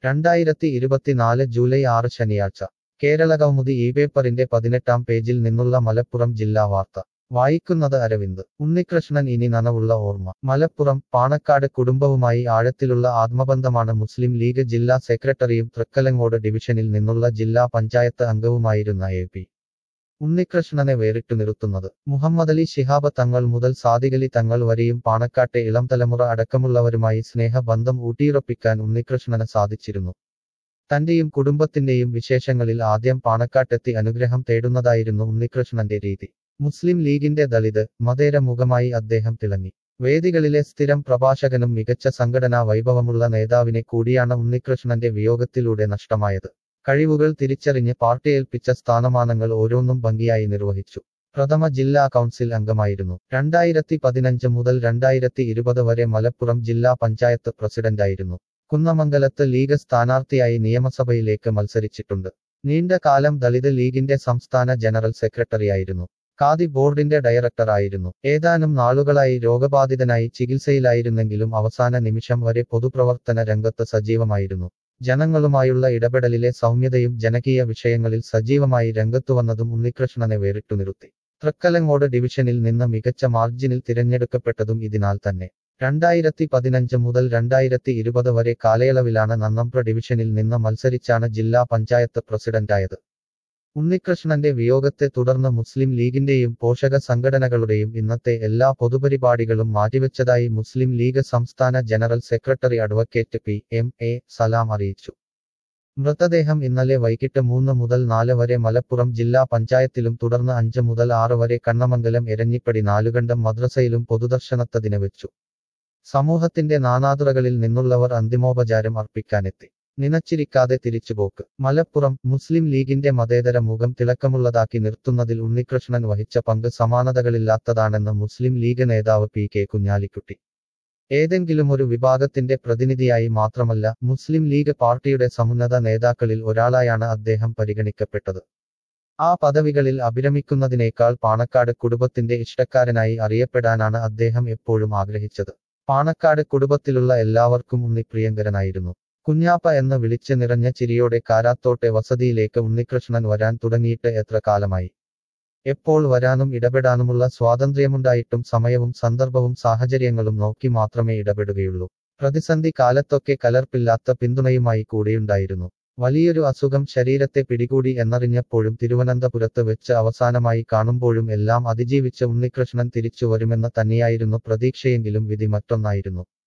രണ്ടായിരത്തി ഇരുപത്തിനാല് ജൂലൈ ആറ് ശനിയാഴ്ച കേരളകൗമുദി ഈ പേപ്പറിന്റെ പതിനെട്ടാം പേജിൽ നിന്നുള്ള മലപ്പുറം ജില്ലാ വാർത്ത വായിക്കുന്നത് അരവിന്ദ് ഉണ്ണികൃഷ്ണൻ ഇനി നനവുള്ള ഓർമ്മ മലപ്പുറം പാണക്കാട് കുടുംബവുമായി ആഴത്തിലുള്ള ആത്മബന്ധമാണ് മുസ്ലിം ലീഗ് ജില്ലാ സെക്രട്ടറിയും തൃക്കലങ്ങോട് ഡിവിഷനിൽ നിന്നുള്ള ജില്ലാ പഞ്ചായത്ത് അംഗവുമായിരുന്ന എ പി ഉണ്ണികൃഷ്ണനെ വേറിട്ടു നിർത്തുന്നത് മുഹമ്മദലി ശിഹാബ് തങ്ങൾ മുതൽ സാദികലി തങ്ങൾ വരെയും പാണക്കാട്ടെ ഇളം തലമുറ അടക്കമുള്ളവരുമായി സ്നേഹബന്ധം ഊട്ടിയുറപ്പിക്കാൻ ഉണ്ണികൃഷ്ണന് സാധിച്ചിരുന്നു തന്റെയും കുടുംബത്തിന്റെയും വിശേഷങ്ങളിൽ ആദ്യം പാണക്കാട്ടെത്തി അനുഗ്രഹം തേടുന്നതായിരുന്നു ഉണ്ണികൃഷ്ണന്റെ രീതി മുസ്ലിം ലീഗിന്റെ ദളിത് മതേര മുഖമായി അദ്ദേഹം തിളങ്ങി വേദികളിലെ സ്ഥിരം പ്രഭാഷകനും മികച്ച സംഘടനാ വൈഭവമുള്ള നേതാവിനെ കൂടിയാണ് ഉണ്ണികൃഷ്ണന്റെ വിയോഗത്തിലൂടെ നഷ്ടമായത് കഴിവുകൾ തിരിച്ചറിഞ്ഞ് പാർട്ടി ഏൽപ്പിച്ച സ്ഥാനമാനങ്ങൾ ഓരോന്നും ഭംഗിയായി നിർവഹിച്ചു പ്രഥമ ജില്ലാ കൗൺസിൽ അംഗമായിരുന്നു രണ്ടായിരത്തി പതിനഞ്ച് മുതൽ രണ്ടായിരത്തി ഇരുപത് വരെ മലപ്പുറം ജില്ലാ പഞ്ചായത്ത് പ്രസിഡന്റായിരുന്നു കുന്നമംഗലത്ത് ലീഗ് സ്ഥാനാർത്ഥിയായി നിയമസഭയിലേക്ക് മത്സരിച്ചിട്ടുണ്ട് നീണ്ട കാലം ദളിത് ലീഗിന്റെ സംസ്ഥാന ജനറൽ സെക്രട്ടറിയായിരുന്നു ഖാദി ബോർഡിന്റെ ഡയറക്ടർ ആയിരുന്നു ഏതാനും നാളുകളായി രോഗബാധിതനായി ചികിത്സയിലായിരുന്നെങ്കിലും അവസാന നിമിഷം വരെ പൊതുപ്രവർത്തന രംഗത്ത് സജീവമായിരുന്നു ജനങ്ങളുമായുള്ള ഇടപെടലിലെ സൗമ്യതയും ജനകീയ വിഷയങ്ങളിൽ സജീവമായി രംഗത്തുവന്നതും ഉണ്ണികൃഷ്ണനെ വേറിട്ടു നിർത്തി തൃക്കലങ്ങോട് ഡിവിഷനിൽ നിന്ന് മികച്ച മാർജിനിൽ തിരഞ്ഞെടുക്കപ്പെട്ടതും ഇതിനാൽ തന്നെ രണ്ടായിരത്തി പതിനഞ്ച് മുതൽ രണ്ടായിരത്തി ഇരുപത് വരെ കാലയളവിലാണ് നന്നമ്പ്ര ഡിവിഷനിൽ നിന്ന് മത്സരിച്ചാണ് ജില്ലാ പഞ്ചായത്ത് പ്രസിഡന്റായത് ഉണ്ണികൃഷ്ണന്റെ വിയോഗത്തെ തുടർന്ന് മുസ്ലിം ലീഗിന്റെയും പോഷക സംഘടനകളുടെയും ഇന്നത്തെ എല്ലാ പൊതുപരിപാടികളും മാറ്റിവെച്ചതായി മുസ്ലിം ലീഗ് സംസ്ഥാന general secretary advocate P M A Salam അറിയിച്ചു മൃതദേഹം ഇന്നലെ വൈകിട്ട് മൂന്ന് മുതൽ നാല് വരെ മലപ്പുറം ജില്ലാ പഞ്ചായത്തിലും തുടർന്ന് അഞ്ച് മുതൽ ആറ് വരെ കണ്ണമംഗലം എരഞ്ഞിപ്പടി നാലുകണ്ടം മദ്രസയിലും പൊതുദർശനത്തതിന് വെച്ചു സമൂഹത്തിന്റെ നാനാതുറകളിൽ നിന്നുള്ളവർ അന്തിമോപചാരം അർപ്പിക്കാനെത്തി നിനച്ചിരിക്കാതെ തിരിച്ചുപോക്ക് മലപ്പുറം മുസ്ലിം ലീഗിന്റെ മതേതര മുഖം തിളക്കമുള്ളതാക്കി നിർത്തുന്നതിൽ ഉണ്ണികൃഷ്ണൻ വഹിച്ച പങ്ക് സമാനതകളില്ലാത്തതാണെന്ന് മുസ്ലിം ലീഗ് നേതാവ് പി കെ കുഞ്ഞാലിക്കുട്ടി ഏതെങ്കിലും ഒരു വിഭാഗത്തിന്റെ പ്രതിനിധിയായി മാത്രമല്ല മുസ്ലിം ലീഗ് പാർട്ടിയുടെ സമുന്നത നേതാക്കളിൽ ഒരാളായാണ് അദ്ദേഹം പരിഗണിക്കപ്പെട്ടത് ആ പദവികളിൽ അഭിരമിക്കുന്നതിനേക്കാൾ പാണക്കാട് കുടുംബത്തിന്റെ ഇഷ്ടക്കാരനായി അറിയപ്പെടാനാണ് അദ്ദേഹം എപ്പോഴും ആഗ്രഹിച്ചത് പാണക്കാട് കുടുംബത്തിലുള്ള എല്ലാവർക്കും ഉണ്ണി പ്രിയങ്കരനായിരുന്നു കുഞ്ഞാപ്പ എന്ന് വിളിച്ച് നിറഞ്ഞ ചിരിയോടെ കാരാത്തോട്ടെ വസതിയിലേക്ക് ഉണ്ണികൃഷ്ണൻ വരാൻ തുടങ്ങിയിട്ട് എത്ര കാലമായി എപ്പോൾ വരാനും ഇടപെടാനുമുള്ള സ്വാതന്ത്ര്യമുണ്ടായിട്ടും സമയവും സന്ദർഭവും സാഹചര്യങ്ങളും നോക്കി മാത്രമേ ഇടപെടുകയുള്ളൂ പ്രതിസന്ധി കാലത്തൊക്കെ കലർപ്പില്ലാത്ത പിന്തുണയുമായി കൂടെയുണ്ടായിരുന്നു വലിയൊരു അസുഖം ശരീരത്തെ പിടികൂടി എന്നറിഞ്ഞപ്പോഴും തിരുവനന്തപുരത്ത് വെച്ച് അവസാനമായി കാണുമ്പോഴും എല്ലാം അതിജീവിച്ച് ഉണ്ണികൃഷ്ണൻ തിരിച്ചു വരുമെന്ന് തന്നെയായിരുന്നു പ്രതീക്ഷയെങ്കിലും വിധി മറ്റൊന്നായിരുന്നു